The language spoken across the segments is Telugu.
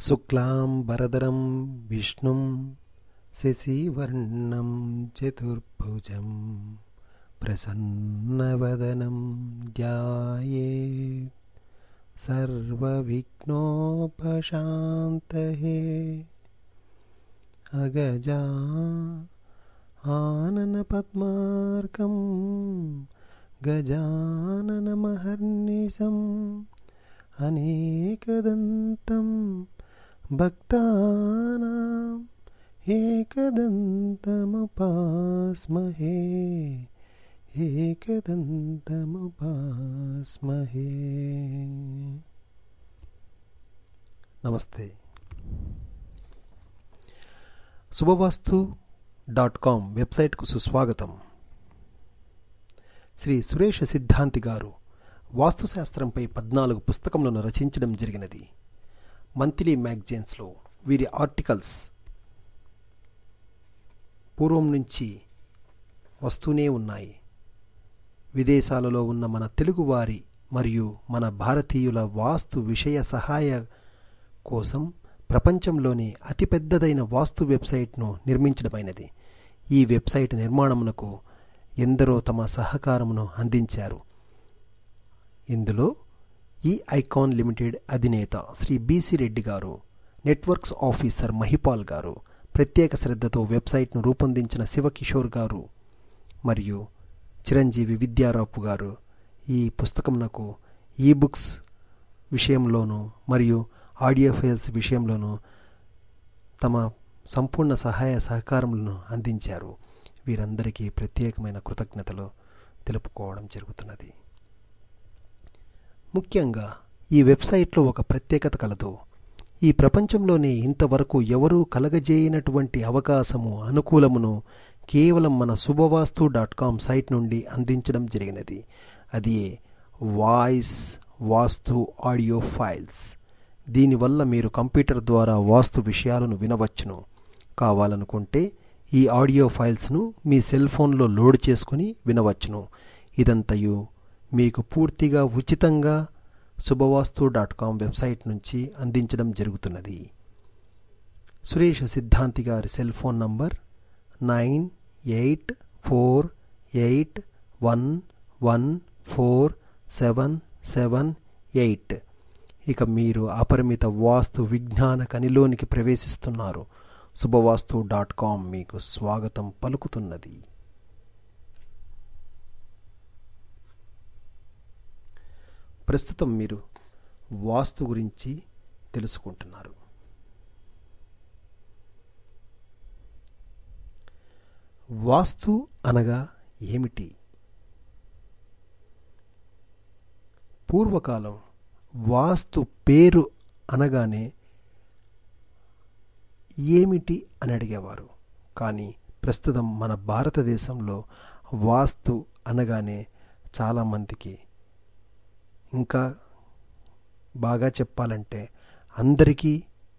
శుక్లాంబరదరం విష్ణుం శశివర్ణం చతుర్భుజం ప్రసన్నవదనం ధ్యాయేత్ सर्वविघ्नोपशान्तये अगजा आननपद्मार्कं गजाननमहर्निशम् अनेकदन्तं भक्तानाम् एकदन्तमुपास्महे ఏకదంతముపాస్మహే నమస్తే శుభవాస్తు డాట్ కామ్ వెబ్సైట్కు సుస్వాగతం శ్రీ సురేష సిద్ధాంతి గారు వాస్తుశాస్త్రంపై పద్నాలుగు పుస్తకములను రచించడం జరిగినది మంత్లీ మ్యాగజైన్స్లో వీరి ఆర్టికల్స్ పూర్వం నుంచి వస్తూనే ఉన్నాయి విదేశాలలో ఉన్న మన తెలుగువారి మరియు మన భారతీయుల వాస్తు విషయ సహాయ కోసం ప్రపంచంలోని అతిపెద్దదైన వాస్తు వెబ్సైట్ను నిర్మించడమైనది ఈ వెబ్సైట్ నిర్మాణమునకు ఎందరో తమ సహకారమును అందించారు ఇందులో ఈ ఐకాన్ లిమిటెడ్ అధినేత శ్రీ బీసీ రెడ్డి గారు నెట్వర్క్స్ ఆఫీసర్ మహిపాల్ గారు ప్రత్యేక శ్రద్ధతో వెబ్సైట్ను రూపొందించిన శివకిషోర్ గారు మరియు చిరంజీవి విద్యారావు గారు ఈ పుస్తకమునకు ఈ బుక్స్ విషయంలోనూ మరియు ఆడియో ఫైల్స్ విషయంలోనూ తమ సంపూర్ణ సహాయ సహకారములను అందించారు వీరందరికీ ప్రత్యేకమైన కృతజ్ఞతలు తెలుపుకోవడం జరుగుతున్నది ముఖ్యంగా ఈ వెబ్సైట్లో ఒక ప్రత్యేకత కలదు ఈ ప్రపంచంలోనే ఇంతవరకు ఎవరూ కలగజేయనటువంటి అవకాశము అనుకూలమును కేవలం మన శుభవాస్తు డాట్ కామ్ సైట్ నుండి అందించడం జరిగినది అది వాయిస్ వాస్తు ఆడియో ఫైల్స్ దీనివల్ల మీరు కంప్యూటర్ ద్వారా వాస్తు విషయాలను వినవచ్చును కావాలనుకుంటే ఈ ఆడియో ఫైల్స్ను మీ సెల్ ఫోన్లో లోడ్ చేసుకుని వినవచ్చును ఇదంతయు మీకు పూర్తిగా ఉచితంగా శుభవాస్తు డాట్ కామ్ వెబ్సైట్ నుంచి అందించడం జరుగుతున్నది సురేష్ సిద్ధాంతి గారి cell phone number nine eight four eight one one four seven seven eight ఇక మీరు అపరిమిత వాస్తు విజ్ఞాన కనిలోనికి ప్రవేశిస్తున్నారు శుభవాస్తు డాట్ కామ్ మీకు స్వాగతం పలుకుతున్నది ప్రస్తుతం మీరు వాస్తు గురించి తెలుసుకుంటున్నారు వాస్తు అనగా ఏమిటి పూర్వకాలం వాస్తు పేరు అనగానే ఏమిటి అని అడిగేవారు కానీ ప్రస్తుతం మన భారతదేశంలో వాస్తు అనగానే చాలామందికి ఇంకా బాగా చెప్పాలంటే అందరికీ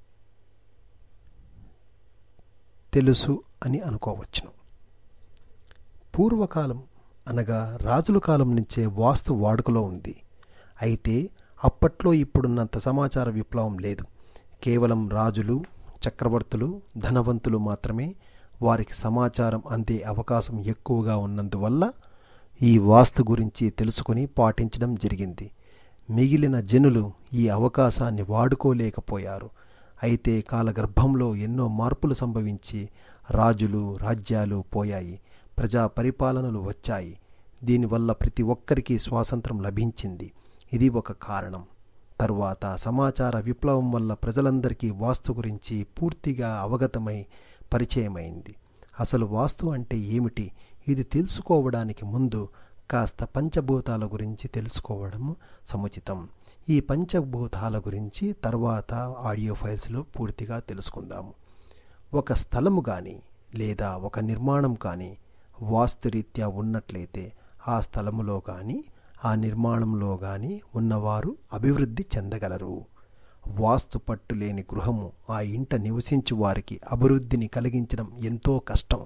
తెలుసు అని అనుకోవచ్చును పూర్వకాలం అనగా రాజుల కాలం నుంచే వాస్తు వాడుకలో ఉంది అయితే అప్పట్లో ఇప్పుడున్నంత సమాచార విప్లవం లేదు కేవలం రాజులు చక్రవర్తులు ధనవంతులు మాత్రమే వారికి సమాచారం అందే అవకాశం ఎక్కువగా ఉన్నందువల్ల ఈ వాస్తు గురించి తెలుసుకుని పాటించడం జరిగింది మిగిలిన జనులు ఈ అవకాశాన్ని వాడుకోలేకపోయారు అయితే కాలగర్భంలో ఎన్నో మార్పులు సంభవించి రాజులు రాజ్యాలు పోయాయి ప్రజా పరిపాలనలు వచ్చాయి దీనివల్ల ప్రతి ఒక్కరికి స్వాతంత్రం లభించింది ఇది ఒక కారణం తరువాత సమాచార విప్లవం వల్ల ప్రజలందరికీ వాస్తు గురించి పూర్తిగా అవగతమై పరిచయమైంది అసలు వాస్తు అంటే ఏమిటి ఇది తెలుసుకోవడానికి ముందు కాస్త పంచభూతాల గురించి తెలుసుకోవడం సముచితం ఈ పంచభూతాల గురించి తర్వాత ఆడియో ఫైల్స్లో పూర్తిగా తెలుసుకుందాము ఒక స్థలము కానీ లేదా ఒక నిర్మాణం కానీ వాస్తురీత్యా ఉన్నట్లయితే ఆ స్థలములో కానీ ఆ నిర్మాణంలో కానీ ఉన్నవారు అభివృద్ధి చెందగలరు వాస్తు పట్టు లేని గృహము ఆ ఇంట నివసించు వారికి అభివృద్ధిని కలిగించడం ఎంతో కష్టం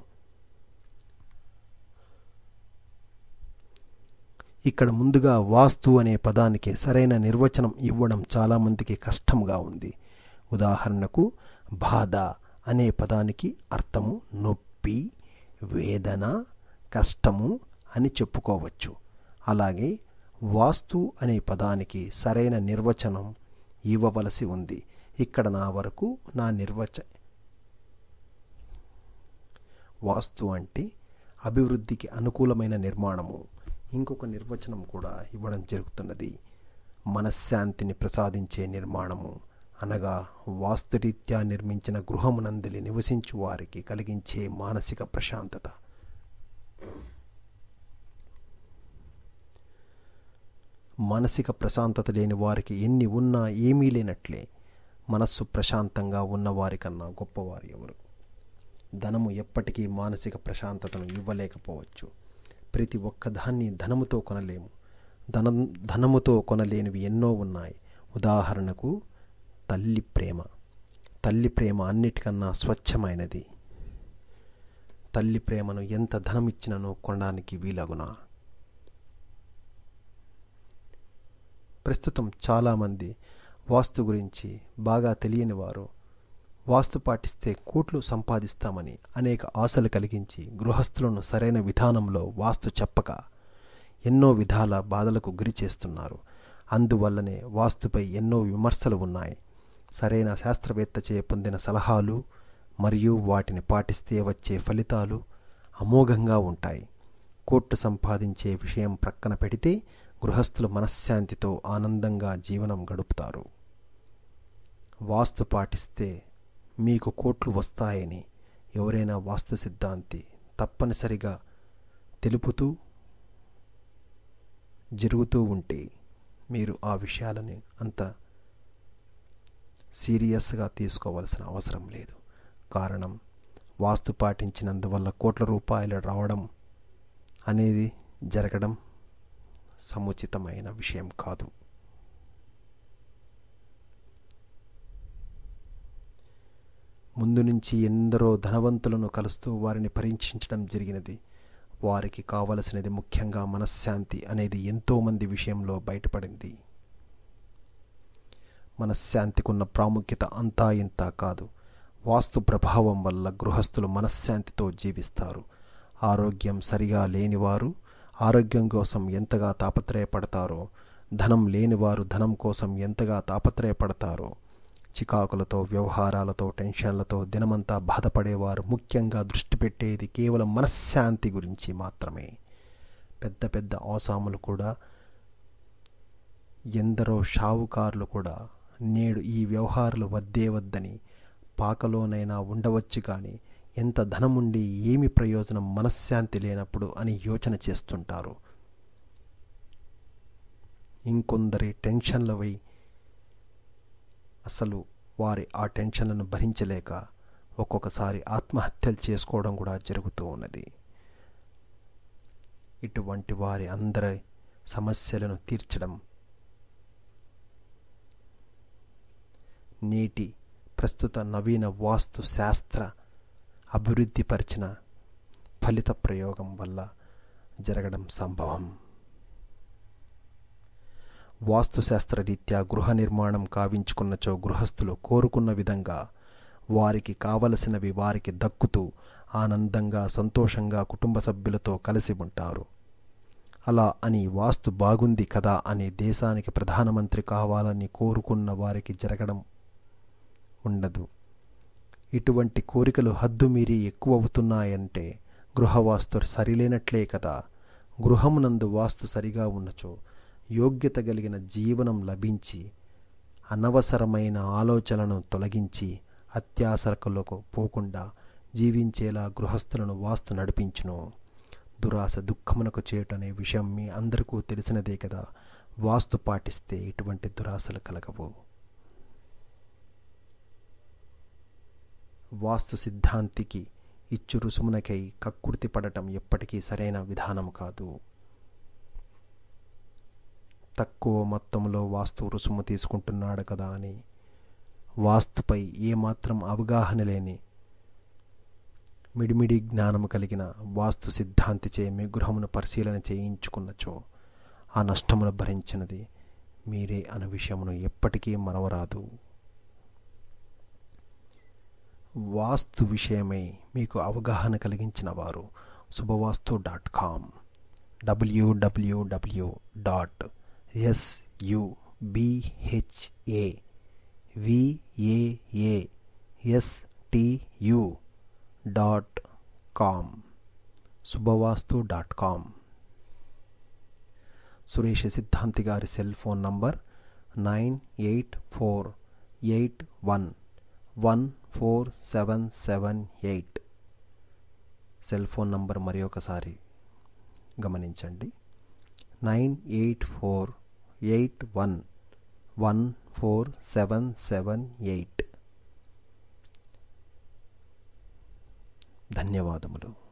ఇక్కడ ముందుగా వాస్తు అనే పదానికి సరైన నిర్వచనం ఇవ్వడం చాలామందికి కష్టంగా ఉంది ఉదాహరణకు బాధ అనే పదానికి అర్థము నొప్పి వేదన కష్టము అని చెప్పుకోవచ్చు అలాగే వాస్తు అనే పదానికి సరైన నిర్వచనం ఇవ్వవలసి ఉంది ఇక్కడ నా వరకు నా నిర్వచ వాస్తు అంటే అభివృద్ధికి అనుకూలమైన నిర్మాణము ఇంకొక నిర్వచనం కూడా ఇవ్వడం జరుగుతున్నది మనశ్శాంతిని ప్రసాదించే నిర్మాణము అనగా వాస్తురీత్యా నిర్మించిన గృహమునందలి నివసించు వారికి కలిగించే మానసిక ప్రశాంతత మానసిక ప్రశాంతత లేని వారికి ఎన్ని ఉన్నా ఏమీ లేనట్లే మనస్సు ప్రశాంతంగా ఉన్నవారికన్నా గొప్పవారు ఎవరు ధనము ఎప్పటికీ మానసిక ప్రశాంతతను ఇవ్వలేకపోవచ్చు ప్రతి ఒక్కదాన్ని ధనముతో కొనలేము ధనం ధనముతో కొనలేనివి ఎన్నో ఉన్నాయి ఉదాహరణకు తల్లి ప్రేమ తల్లి ప్రేమ అన్నిటికన్నా స్వచ్ఛమైనది తల్లి ప్రేమను ఎంత ధనమిచ్చినను కొనడానికి వీలగునా ప్రస్తుతం చాలామంది వాస్తు గురించి బాగా తెలియని వారు వాస్తు పాటిస్తే కోట్లు సంపాదిస్తామని అనేక ఆశలు కలిగించి గృహస్థులను సరైన విధానంలో వాస్తు చెప్పక ఎన్నో విధాల బాధలకు గురి చేస్తున్నారు అందువల్లనే వాస్తుపై ఎన్నో విమర్శలు ఉన్నాయి సరైన శాస్త్రవేత్తచే పొందిన సలహాలు మరియు వాటిని పాటిస్తే వచ్చే ఫలితాలు అమోఘంగా ఉంటాయి కోట్లు సంపాదించే విషయం ప్రక్కన పెడితే గృహస్థులు మనశ్శాంతితో ఆనందంగా జీవనం గడుపుతారు వాస్తు పాటిస్తే మీకు కోట్లు వస్తాయని ఎవరైనా వాస్తు సిద్ధాంతి తప్పనిసరిగా తెలుపుతూ జరుగుతూ ఉంటే మీరు ఆ విషయాలని అంత సీరియస్గా తీసుకోవాల్సిన అవసరం లేదు కారణం వాస్తు పాటించినందువల్ల కోట్ల రూపాయలు రావడం అనేది జరగడం సముచితమైన విషయం కాదు ముందు నుంచి ఎందరో ధనవంతులను కలుస్తూ వారిని పరీక్షించడం జరిగినది వారికి కావలసినది ముఖ్యంగా మనశ్శాంతి అనేది ఎంతోమంది విషయంలో బయటపడింది మనశ్శాంతికున్న ప్రాముఖ్యత అంతా ఇంత కాదు వాస్తు ప్రభావం వల్ల గృహస్థులు మనశ్శాంతితో జీవిస్తారు ఆరోగ్యం సరిగా లేనివారు ఆరోగ్యం కోసం ఎంతగా తాపత్రయపడతారో ధనం లేనివారు ధనం కోసం ఎంతగా తాపత్రయపడతారో చికాకులతో వ్యవహారాలతో టెన్షన్లతో దినమంతా బాధపడేవారు ముఖ్యంగా దృష్టి పెట్టేది కేవలం మనశ్శాంతి గురించి మాత్రమే పెద్ద పెద్ద ఆసాములు కూడా ఎందరో షావుకారులు కూడా నేడు ఈ వ్యవహారాలు వద్దే వద్దని పాకలోనైనా ఉండవచ్చు కానీ ఎంత ధనముండి ఏమి ప్రయోజనం మనశ్శాంతి లేనప్పుడు అని యోచన చేస్తుంటారు ఇంకొందరి టెన్షన్లవై అసలు వారి ఆ టెన్షన్లను భరించలేక ఒక్కొక్కసారి ఆత్మహత్యలు చేసుకోవడం కూడా జరుగుతూ ఉన్నది ఇటువంటి వారి అందరి సమస్యలను తీర్చడం నేటి ప్రస్తుత నవీన వాస్తు శాస్త్ర అభివృద్ధిపరిచిన ఫలిత ప్రయోగం వల్ల జరగడం సంభవం వాస్తుశాస్త్ర రీత్యా గృహ నిర్మాణం కావించుకున్నచో గృహస్థులు కోరుకున్న విధంగా వారికి కావలసినవి వారికి దక్కుతూ ఆనందంగా సంతోషంగా కుటుంబ సభ్యులతో కలిసి ఉంటారు అలా అని వాస్తు బాగుంది కదా అని దేశానికి ప్రధానమంత్రి కావాలని కోరుకున్న వారికి జరగడం ఉండదు ఇటువంటి కోరికలు హద్దు మీరి ఎక్కువ అవుతున్నాయంటే గృహవాస్తు సరిలేనట్లే కదా గృహమునందు వాస్తు సరిగా ఉన్నచో యోగ్యత కలిగిన జీవనం లభించి అనవసరమైన ఆలోచనలను తొలగించి అత్యాసరకులకు పోకుండా జీవించేలా గృహస్థులను వాస్తు నడిపించును దురాశ దుఃఖమునకు చేయుటనే విషయం మీ అందరికీ తెలిసినదే కదా వాస్తు పాటిస్తే ఇటువంటి దురాశలు కలగవు వాస్తు సిద్ధాంతికి ఇచ్చు రుసుమునకై కక్కుర్తి పడటం ఎప్పటికీ సరైన విధానం కాదు తక్కువ మొత్తంలో వాస్తు రుసుము తీసుకుంటున్నాడు కదా అని వాస్తుపై ఏమాత్రం అవగాహన లేని మిడిమిడి జ్ఞానము కలిగిన వాస్తు సిద్ధాంతిచే మీ గృహమును పరిశీలన చేయించుకున్నచో ఆ నష్టమును భరించినది మీరే అను విషయమును ఎప్పటికీ మరవరాదు వాస్తు విషయమై మీకు అవగాహన కలిగించిన వారు Subhavaastu dot com W W W dot S U B H A V A A S T U dot com Subhavaastu dot com Suresh Siddhanti గారి cell phone number nine eight four eight one one four seven seven eight cell phone number మరి ఒకసారి గమనించండి nine eight four eight one one four seven seven eight ధన్యవాదములు